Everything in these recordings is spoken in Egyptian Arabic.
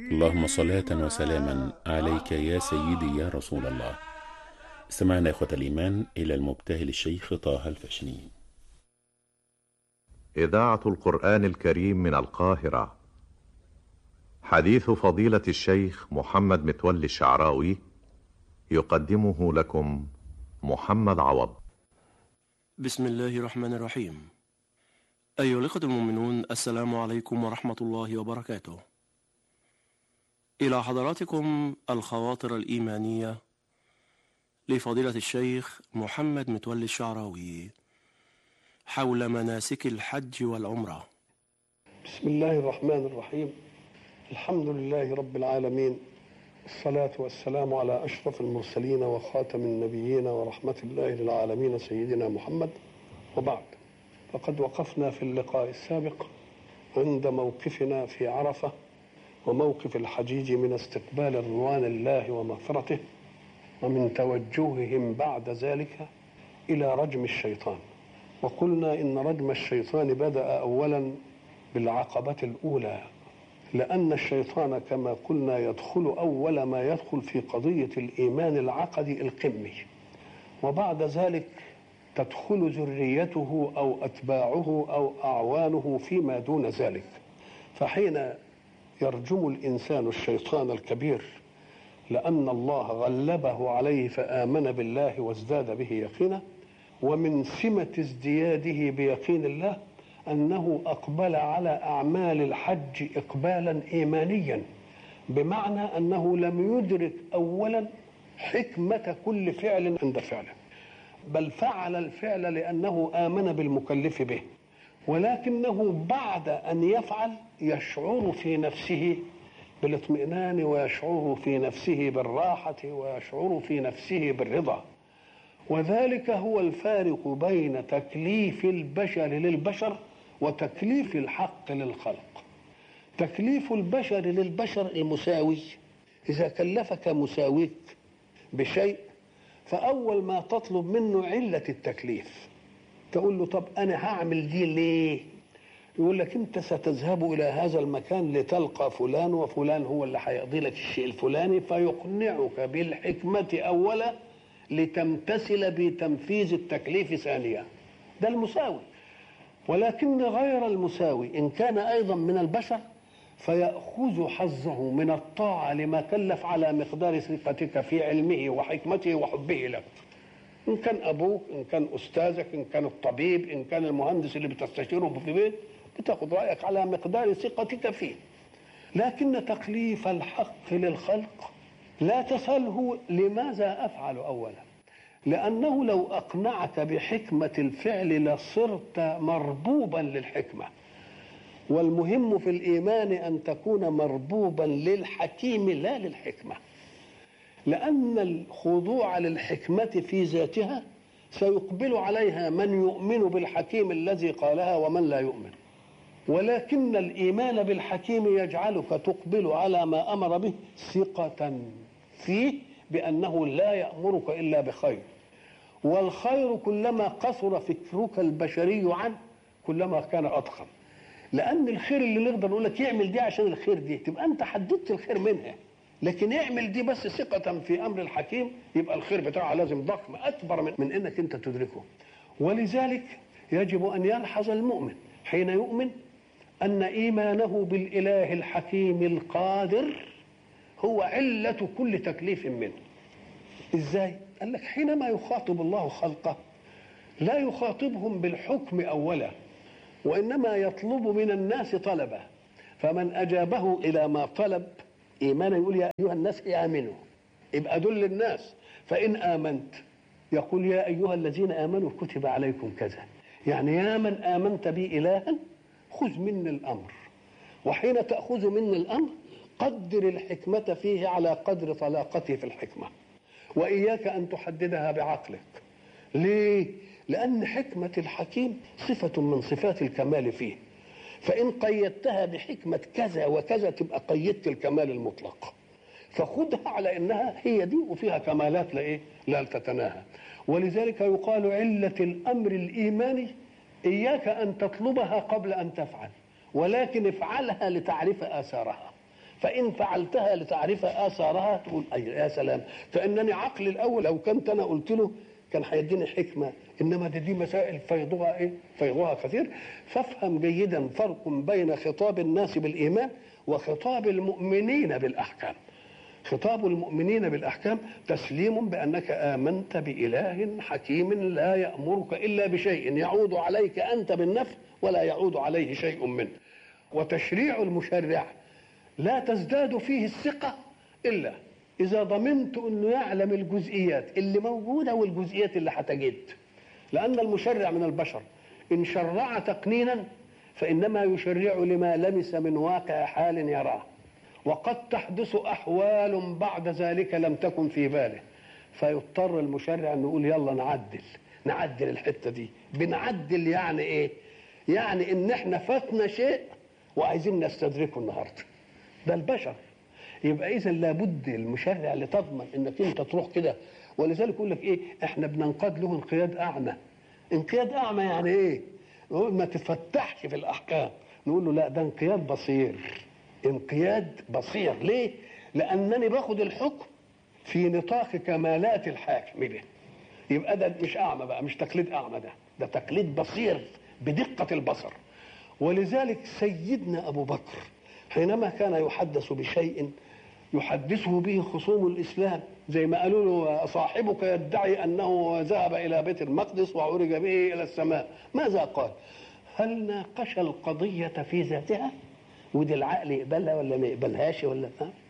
اللهم صلاة وسلاما عليك يا سيدي يا رسول الله استمعنا إخوة الإيمان إلى المبتهل الشيخ طه الفشني إذاعة القرآن الكريم من القاهرة حديث فضيلة الشيخ محمد متولي الشعراوي يقدمه لكم محمد عوض بسم الله الرحمن الرحيم أيها الأخوة المؤمنون السلام عليكم ورحمة الله وبركاته إلى حضراتكم الخواطر الإيمانية لفضيلة الشيخ محمد متولي الشعراوي حول مناسك الحج والعمرة بسم الله الرحمن الرحيم الحمد لله رب العالمين الصلاة والسلام على أشرف المرسلين وخاتم النبيين ورحمة الله للعالمين سيدنا محمد وبعد فقد وقفنا في اللقاء السابق عند موقفنا في عرفة وموقف الحجيج من استقبال رضوان الله ومغفرته ومن توجههم بعد ذلك إلى رجم الشيطان وقلنا إن رجم الشيطان بدأ أولا بالعقبة الأولى لأن الشيطان كما قلنا يدخل أول ما يدخل في قضية الإيمان العقدي القمي وبعد ذلك تدخل ذريته أو أتباعه أو أعوانه فيما دون ذلك فحين يرجم الإنسان الشيطان الكبير لأن الله غلبه عليه فآمن بالله وازداد به يقينا ومن سمة ازدياده بيقين الله أنه أقبل على أعمال الحج إقبالا إيمانيا بمعنى أنه لم يدرك أولا حكمة كل فعل عند فعله بل فعل الفعل لأنه آمن بالمكلف به ولكنه بعد أن يفعل يشعر في نفسه بالاطمئنان ويشعر في نفسه بالراحة ويشعر في نفسه بالرضا وذلك هو الفارق بين تكليف البشر للبشر وتكليف الحق للخلق تكليف البشر للبشر المساوي إذا كلفك مساويك بشيء فأول ما تطلب منه علة التكليف تقول له طب أنا هعمل دي ليه يقول لك أنت ستذهب إلى هذا المكان لتلقى فلان وفلان هو اللي هيقضي لك الشيء الفلاني فيقنعك بالحكمة أولا لتمتثل بتنفيذ التكليف ثانيا ده المساوي ولكن غير المساوي إن كان أيضا من البشر فيأخذ حظه من الطاعة لما كلف على مقدار ثقتك في علمه وحكمته وحبه لك إن كان أبوك إن كان أستاذك إن كان الطبيب إن كان المهندس اللي بتستشيره في بيت بتاخذ رأيك على مقدار ثقتك فيه لكن تكليف الحق للخلق لا تسأله لماذا أفعل أولا لأنه لو أقنعك بحكمة الفعل لصرت مربوبا للحكمة والمهم في الإيمان أن تكون مربوبا للحكيم لا للحكمة لأن الخضوع للحكمة في ذاتها سيقبل عليها من يؤمن بالحكيم الذي قالها ومن لا يؤمن ولكن الإيمان بالحكيم يجعلك تقبل على ما أمر به ثقة فيه بأنه لا يأمرك إلا بخير والخير كلما قصر فكرك البشري عنه كلما كان أضخم لأن الخير اللي نقدر نقول لك يعمل دي عشان الخير دي تبقى أنت حددت الخير منها لكن اعمل دي بس ثقة في أمر الحكيم يبقى الخير بتاعها لازم ضخم أكبر من, من إنك أنت تدركه ولذلك يجب أن يلحظ المؤمن حين يؤمن أن إيمانه بالإله الحكيم القادر هو علة كل تكليف منه إزاي؟ قال لك حينما يخاطب الله خلقه لا يخاطبهم بالحكم أولا وإنما يطلب من الناس طلبا فمن أجابه إلى ما طلب إيمانا يقول يا أيها الناس آمنوا يبقى دل الناس فإن آمنت يقول يا أيها الذين آمنوا كتب عليكم كذا يعني يا من آمنت بي إلها خذ مني الأمر وحين تأخذ مني الأمر قدر الحكمة فيه على قدر طلاقته في الحكمة وإياك أن تحددها بعقلك ليه؟ لأن حكمة الحكيم صفة من صفات الكمال فيه فإن قيدتها بحكمة كذا وكذا تبقى قيدت الكمال المطلق فخذها على انها هي دي وفيها كمالات لايه؟ لا تتناهى ولذلك يقال علة الامر الايماني اياك ان تطلبها قبل ان تفعل ولكن افعلها لتعرف اثارها فان فعلتها لتعرف اثارها تقول اي يا سلام فانني عقلي الاول لو كنت انا قلت له كان هيديني حكمه انما دي, دي مسائل فيضها ايه؟ فيضها كثير فافهم جيدا فرق بين خطاب الناس بالايمان وخطاب المؤمنين بالاحكام. خطاب المؤمنين بالاحكام تسليم بانك امنت باله حكيم لا يامرك الا بشيء يعود عليك انت بالنفع ولا يعود عليه شيء منه. وتشريع المشرع لا تزداد فيه الثقه الا اذا ضمنت انه يعلم الجزئيات اللي موجوده والجزئيات اللي هتجد. لان المشرع من البشر ان شرع تقنينا فانما يشرع لما لمس من واقع حال يراه. وقد تحدث احوال بعد ذلك لم تكن في باله فيضطر المشرع انه يقول يلا نعدل نعدل الحته دي بنعدل يعني ايه يعني ان احنا فاتنا شيء وعايزين نستدركه النهارده ده البشر يبقى اذا لابد المشرع لتضمن انك انت تروح كده ولذلك يقول لك ايه احنا بننقاد له انقياد اعمى انقياد اعمى يعني ايه نقول ما تفتحش في الاحكام نقول له لا ده انقياد بصير انقياد بصير ليه لانني باخد الحكم في نطاق كمالات الحاكم به يبقى ده مش اعمى بقى مش تقليد اعمى ده ده تقليد بصير بدقه البصر ولذلك سيدنا ابو بكر حينما كان يحدث بشيء يحدثه به خصوم الاسلام زي ما قالوا له صاحبك يدعي انه ذهب الى بيت المقدس وعرج به الى السماء ماذا قال هل ناقش القضيه في ذاتها ودي العقل يقبلها ولا ما يقبلهاش ولا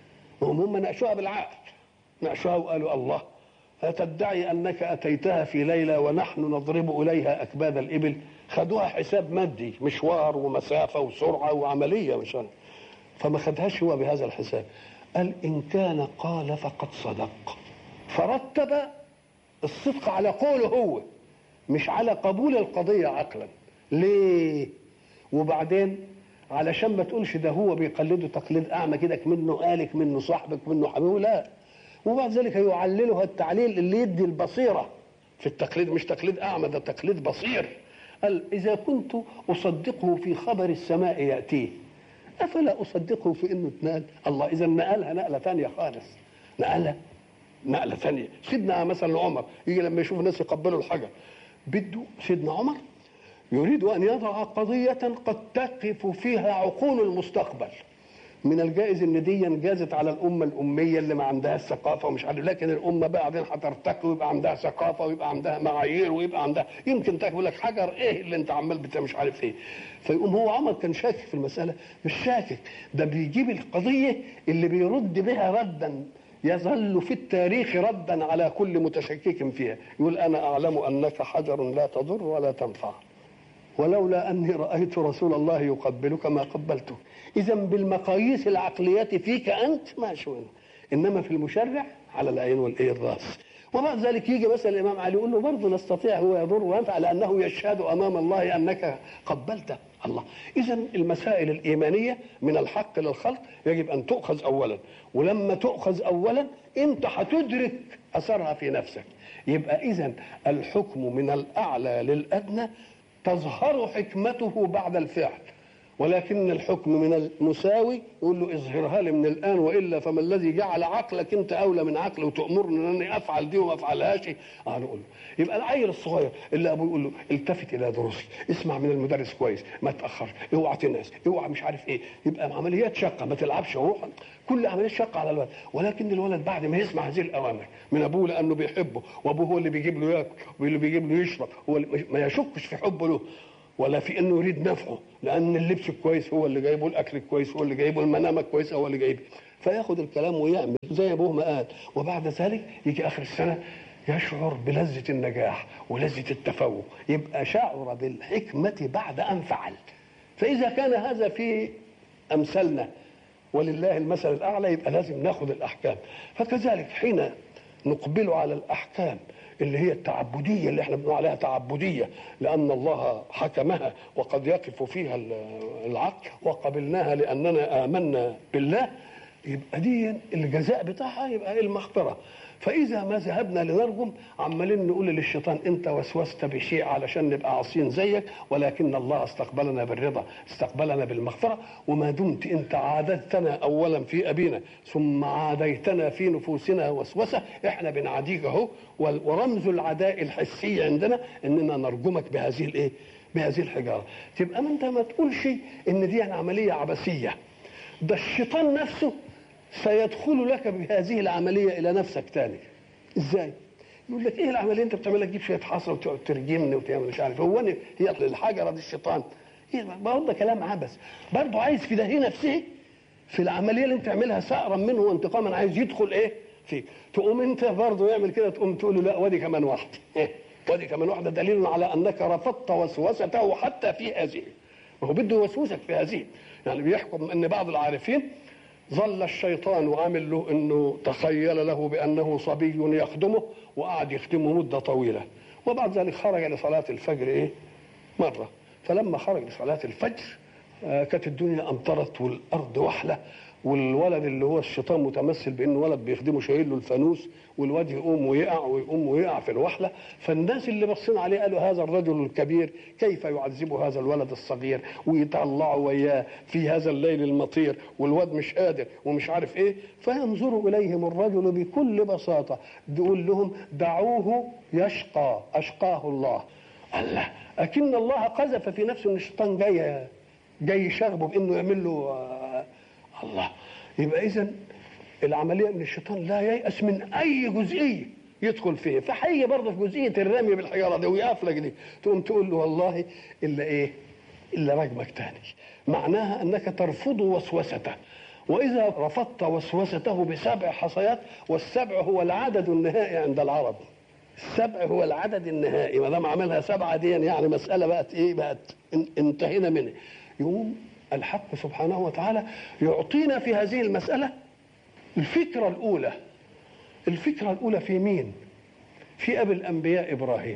هم هم ناقشوها بالعقل ناقشوها وقالوا الله أتدعي أنك أتيتها في ليلة ونحن نضرب إليها أكباد الإبل خدوها حساب مادي مشوار ومسافة وسرعة وعملية مش أنا. فما خدهاش هو بهذا الحساب قال إن كان قال فقد صدق فرتب الصدق على قوله هو مش على قبول القضية عقلا ليه وبعدين علشان ما تقولش ده هو بيقلده تقليد اعمى كده منه قالك منه صاحبك منه حبيبه لا وبعد ذلك يعللها التعليل اللي يدي البصيره في التقليد مش تقليد اعمى ده تقليد بصير قال اذا كنت اصدقه في خبر السماء ياتيه افلا اصدقه في انه اتنقل الله اذا نقلها نقله ثانيه خالص نقلها نقله ثانيه سيدنا مثلا عمر يجي لما يشوف الناس يقبلوا الحجر بده سيدنا عمر يريد ان يضع قضيه قد تقف فيها عقول المستقبل من الجائز ان دي انجازت على الامه الاميه اللي ما عندهاش ثقافه ومش عارف لكن الامه بعدين هترتقي ويبقى عندها ثقافه ويبقى عندها معايير ويبقى عندها يمكن تقول لك حجر ايه اللي انت عمال بتا مش عارف ايه فيقوم هو عمر كان شاكك في المساله مش شاكك ده بيجيب القضيه اللي بيرد بها ردا يظل في التاريخ ردا على كل متشكك فيها يقول انا اعلم انك حجر لا تضر ولا تنفع ولولا اني رايت رسول الله يقبلك ما قبلته اذا بالمقاييس العقليه فيك انت ما شؤون انما في المشرع على العين والايه الراس وبعد ذلك يجي مثلا الامام علي يقول له برضه نستطيع هو يضر وينفع لانه يشهد امام الله انك قبلته الله اذا المسائل الايمانيه من الحق للخلق يجب ان تؤخذ اولا ولما تؤخذ اولا انت هتدرك اثرها في نفسك يبقى اذا الحكم من الاعلى للادنى تظهر حكمته بعد الفعل ولكن الحكم من المساوي يقول له اظهرها لي من الان والا فما الذي جعل عقلك انت اولى من عقلي وتامرني انني افعل دي وما افعلهاش اه نقول له يبقى العيل الصغير اللي ابوه يقول له التفت الى دروسي اسمع من المدرس كويس ما تاخرش اوعى تنسى اوعى مش عارف ايه يبقى عمليات شقه ما تلعبش روحا كل عمليات شقه على الولد ولكن الولد بعد ما يسمع هذه الاوامر من ابوه لانه بيحبه وابوه هو اللي بيجيب له ياكل واللي بيجيب له يشرب هو اللي ما يشكش في حبه له ولا في انه يريد نفعه لان اللبس الكويس هو اللي جايبه الاكل الكويس هو اللي جايبه المنام الكويس هو اللي جايبه فياخد الكلام ويعمل زي ابوه ما قال وبعد ذلك يجي اخر السنه يشعر بلذة النجاح ولذة التفوق يبقى شعر بالحكمة بعد أن فعل فإذا كان هذا في أمثالنا ولله المثل الأعلى يبقى لازم ناخذ الأحكام فكذلك حين نقبل على الأحكام اللي هي التعبدية اللي احنا بنقول عليها تعبدية لأن الله حكمها وقد يقف فيها العقل وقبلناها لأننا آمنا بالله يبقى دي الجزاء بتاعها يبقى المغفرة فاذا ما ذهبنا لنرجم عمالين نقول للشيطان انت وسوست بشيء علشان نبقى عاصين زيك ولكن الله استقبلنا بالرضا استقبلنا بالمغفره وما دمت انت عادتنا اولا في ابينا ثم عاديتنا في نفوسنا وسوسه احنا بنعاديك اهو ورمز العداء الحسي عندنا اننا نرجمك بهذه الايه؟ بهذه الحجاره تبقى ما انت ما تقولش ان دي عمليه عبثيه ده الشيطان نفسه سيدخل لك بهذه العمليه الى نفسك تاني ازاي يقول لك ايه العمليه انت بتعملها تجيب شويه حصى وتقعد ترجمني وتعمل مش عارف هو أنا هي الحجره دي الشيطان إيه برضه ده كلام عبث برضه عايز في ده نفسه في العمليه اللي انت تعملها سأرا منه وانتقاما عايز يدخل ايه فيك تقوم انت برضه يعمل كده تقوم تقول له لا ودي كمان واحده إيه؟ ودي كمان واحده دليل على انك رفضت وسوسته حتى في هذه ما هو بده يوسوسك في هذه يعني بيحكم ان بعض العارفين ظل الشيطان عامل له انه تخيل له بانه صبي يخدمه وقعد يخدمه مده طويله وبعد ذلك خرج لصلاه الفجر ايه مره فلما خرج لصلاه الفجر آه كانت الدنيا امطرت والارض وحله والولد اللي هو الشيطان متمثل بانه ولد بيخدمه شايل له الفانوس والواد يقوم ويقع ويقوم ويقع في الوحله فالناس اللي بصين عليه قالوا هذا الرجل الكبير كيف يعذب هذا الولد الصغير ويطلعوا وياه في هذا الليل المطير والواد مش قادر ومش عارف ايه فينظر اليهم الرجل بكل بساطه بيقول لهم دعوه يشقى اشقاه الله الله اكن الله قذف في نفسه ان الشيطان جاي جاي يشاغبه بانه يعمل له آه الله يبقى اذا العمليه ان الشيطان لا ييأس من اي جزئيه يدخل فيه فحي برضه في جزئيه الرمي بالحجاره دي ويقف لك دي تقوم تقول له والله الا ايه الا رجمك تاني معناها انك ترفض وسوسته واذا رفضت وسوسته بسبع حصيات والسبع هو العدد النهائي عند العرب السبع هو العدد النهائي ما دام عملها سبعه دي يعني مساله بقت ايه بقت انتهينا منها يقوم الحق سبحانه وتعالى يعطينا في هذه المسألة الفكرة الأولى الفكرة الأولى في مين؟ في أبي الأنبياء إبراهيم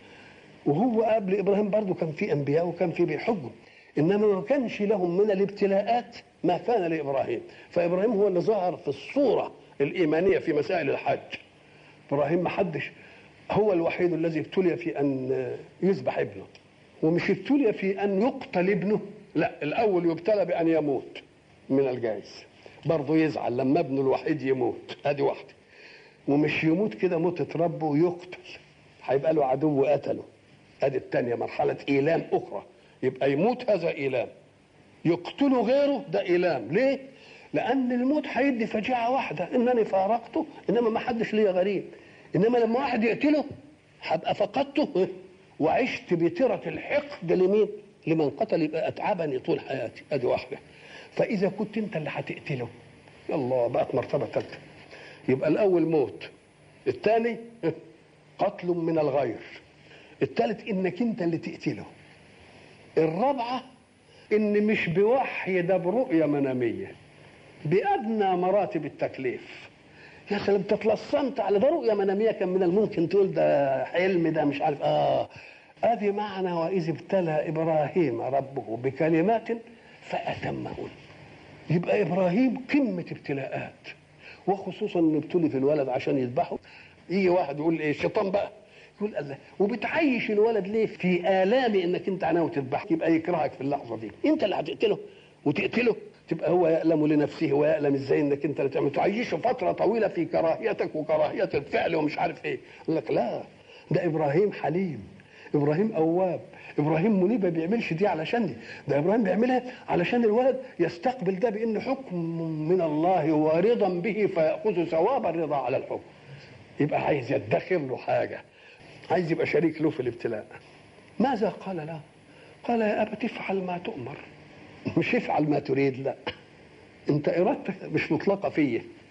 وهو قبل إبراهيم برضه كان في أنبياء وكان في بيحجوا إنما ما كانش لهم من الابتلاءات ما كان لإبراهيم فإبراهيم هو اللي ظهر في الصورة الإيمانية في مسائل الحج إبراهيم ما حدش هو الوحيد الذي ابتلي في أن يذبح ابنه ومش ابتلي في أن يقتل ابنه لا الاول يبتلى بان يموت من الجائز برضه يزعل لما ابنه الوحيد يموت ادي واحده ومش يموت كده موتة ربه ويقتل هيبقى له عدو قتله ادي الثانيه مرحله ايلام اخرى يبقى يموت هذا ايلام يقتله غيره ده ايلام ليه لان الموت هيدي فجيعه واحده انني فارقته انما ما حدش ليا غريب انما لما واحد يقتله هبقى فقدته وعشت بترة الحقد لمين؟ لمن قتل يبقى اتعبني طول حياتي ادي واحده فاذا كنت انت اللي هتقتله الله بقت مرتبه ثالثه يبقى الاول موت الثاني قتل من الغير الثالث انك انت اللي تقتله الرابعه ان مش بوحي ده برؤيه مناميه بادنى مراتب التكليف يا سلام تتلصمت على ده رؤيه مناميه كان من الممكن تقول ده حلم ده مش عارف اه ادي معنى واذ ابتلى ابراهيم ربه بكلمات فاتمهن يبقى ابراهيم قمه ابتلاءات وخصوصا انه ابتلي في الولد عشان يذبحه يجي واحد يقول ايه الشيطان بقى يقول الله وبتعيش الولد ليه في الام انك انت ناوي تذبحه يبقى يكرهك في اللحظه دي انت اللي هتقتله وتقتله تبقى هو يألم لنفسه ويألم ازاي انك انت اللي تعمل تعيشه فتره طويله في كراهيتك وكراهيه الفعل ومش عارف ايه يقول لك لا ده ابراهيم حليم ابراهيم اواب ابراهيم منيب ما بيعملش دي علشان دي ده ابراهيم بيعملها علشان الولد يستقبل ده بان حكم من الله ورضا به فياخذ ثواب الرضا على الحكم يبقى عايز يدخر له حاجه عايز يبقى شريك له في الابتلاء ماذا قال له قال يا ابت افعل ما تؤمر مش افعل ما تريد لا انت ارادتك مش مطلقه فيه